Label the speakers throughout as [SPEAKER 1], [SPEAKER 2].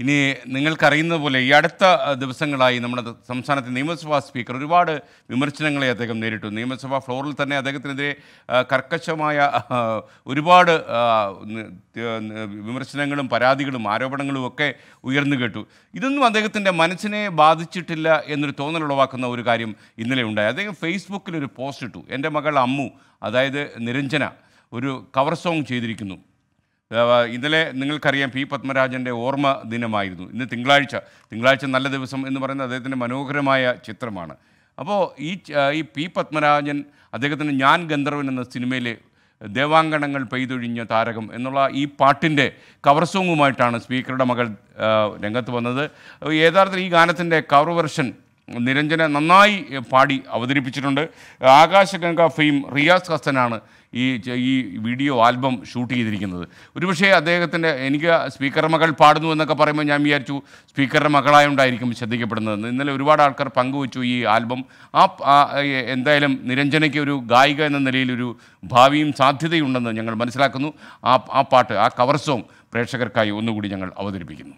[SPEAKER 1] ഇനി നിങ്ങൾക്കറിയുന്നത് പോലെ ഈ അടുത്ത അഹ്, ദിവസങ്ങളായി നമ്മുടെ സംസ്ഥാനത്തെ നിയമസഭാ സ്പീക്കർ ഒരുപാട് വിമർശനങ്ങളെ അദ്ദേഹം നേരിട്ടു നിയമസഭാ ഫ്ലോറിൽ തന്നെ അദ്ദേഹത്തിനെതിരെ അഹ്, കർക്കശമായ അഹ്, ഒരുപാട് അഹ്, ന- ന- വിമർശനങ്ങളും പരാതികളും ആരോപണങ്ങളും ഒക്കെ ഉയർന്നു കേട്ടു ഇതൊന്നും അദ്ദേഹത്തിൻ്റെ മനസ്സിനെ ബാധിച്ചിട്ടില്ല എന്നൊരു തോന്നലുളവാക്കുന്ന ഒരു കാര്യം ഇന്നലെ ഉണ്ടായി അദ്ദേഹം ഫേസ്ബുക്കിൽ ഒരു പോസ്റ്റ് ഇട്ടു എൻ്റെ മകൾ അമ്മു അതായത് നിരഞ്ജന ഒരു കവർ സോങ് ചെയ്തിരിക്കുന്നു ആ, ഇന്നലെ നിങ്ങൾക്കറിയാം പി പത്മരാജൻ്റെ ഓർമ്മ ദിനമായിരുന്നു ഇന്ന് തിങ്കളാഴ്ച തിങ്കളാഴ്ച നല്ല ദിവസം എന്ന് പറയുന്നത് അദ്ദേഹത്തിൻ്റെ മനോഹരമായ ചിത്രമാണ് അപ്പോൾ ഈ ച- ഈ പി പത്മരാജൻ അദ്ദേഹത്തിന് ഞാൻ ഗന്ധർവൻ എന്ന സിനിമയിലെ ദേവാങ്കണങ്ങൾ പെയ്തൊഴിഞ്ഞ താരകം എന്നുള്ള ഈ പാട്ടിൻ്റെ കവർ സോങ്ങുമായിട്ടാണ് സ്പീക്കറുടെ മകൾ ആ, രംഗത്ത് വന്നത് യഥാർത്ഥത്തിൽ ഈ ഗാനത്തിൻ്റെ കവർ വെർഷൻ നിരഞ്ജന നന്നായി പാടി അവതരിപ്പിച്ചിട്ടുണ്ട് ആകാശഗംഗ ഫെയിം റിയാസ് ഹസനാണ് ഈ ച- ഈ വീഡിയോ ആൽബം ഷൂട്ട് ചെയ്തിരിക്കുന്നത് ഒരുപക്ഷേ അദ്ദേഹത്തിൻ്റെ എനിക്ക് സ്പീക്കറുടെ മകൾ പാടുന്നു എന്നൊക്കെ പറയുമ്പോൾ ഞാൻ വിചാരിച്ചു സ്പീക്കറുടെ മകളായോണ്ടായിരിക്കും ശ്രദ്ധിക്കപ്പെടുന്നത് ഇന്നലെ ഒരുപാട് ആൾക്കാർ പങ്കുവച്ചു ഈ ആൽബം ആ പ- ആ, എ- എന്തായാലും നിരഞ്ജനയ്ക്ക് ഒരു ഗായിക എന്ന നിലയിൽ ഒരു ഭാവിയും സാധ്യതയുണ്ടെന്ന് ഞങ്ങൾ മനസ്സിലാക്കുന്നു ആ ആ പാട്ട് ആ കവർ സോങ് പ്രേക്ഷകർക്കായി ഒന്നുകൂടി ഞങ്ങൾ അവതരിപ്പിക്കുന്നു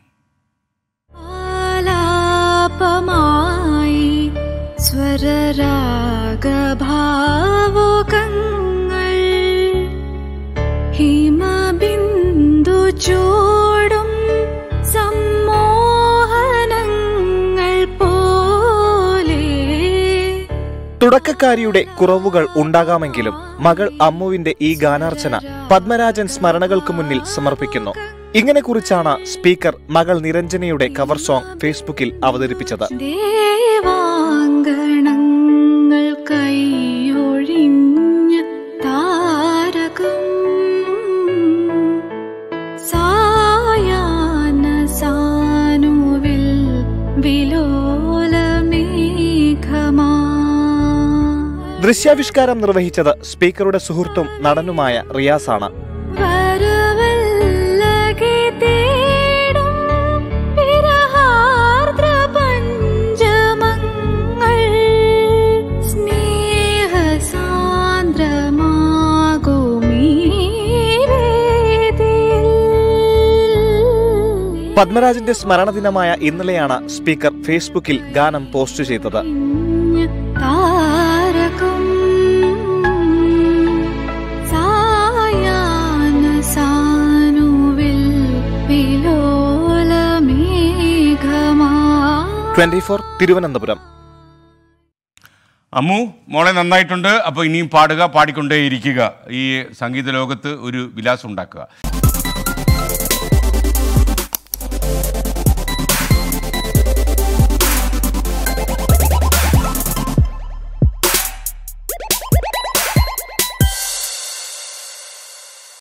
[SPEAKER 2] ആലാപമായി സ്വരരാഗഭാവുകങ്ങൾ ഹിമബിന്ദു ചൂടും സമ്മോഹനങ്ങൾ പോലെ
[SPEAKER 3] തുടക്കക്കാരിയുടെ കുറവുകൾ ഉണ്ടാകാമെങ്കിലും മകൾ അമ്മുവിന്റെ ഈ ഗാനാർച്ചന പത്മരാജൻ സ്മരണകൾക്ക് മുന്നിൽ സമർപ്പിക്കുന്നു ഇങ്ങനെ കുറിച്ചാണ് സ്പീക്കർ മകൾ നിരഞ്ജനയുടെ കവർ സോങ് ഫേസ്ബുക്കിൽ അവതരിപ്പിച്ചത്
[SPEAKER 2] ദേവാങ്കണങ്ങൾ കൈയൊഴിഞ്ഞ താരകം സായാഹ്ന സാനുവിൽ വിലോലമേഘമാ
[SPEAKER 3] ദൃശ്യാവിഷ്കാരം നിർവഹിച്ചത് സ്പീക്കറുടെ സുഹൃത്തും നടനുമായ റിയാസാണ്
[SPEAKER 2] വരവല്ലകെ തേടും വിരഹാർദ്ര പഞ്ചമങ്ങൾ സ്നേഹസാന്ദ്രമാകുമീ വേദിയിൽ.
[SPEAKER 3] പത്മരാജന്റെ സ്മരണ ദിനമായ ഇന്നലെയാണ് സ്പീക്കർ ഫേസ്ബുക്കിൽ ഗാനം പോസ്റ്റ് ചെയ്തത്
[SPEAKER 2] താരകം സായാഹ്ന സാനുവിൽ വിലോലമേഘമാ
[SPEAKER 3] ട്വന്റി ഫോർ തിരുവനന്തപുരം
[SPEAKER 1] അമ്മു മോളെ നന്നായിട്ടുണ്ട് അപ്പോൾ ഇനിയും പാടുക പാടിക്കൊണ്ടേയിരിക്കുക ഈ സംഗീത ലോകത്ത് ഒരു വിലാസം ഉണ്ടാക്കുക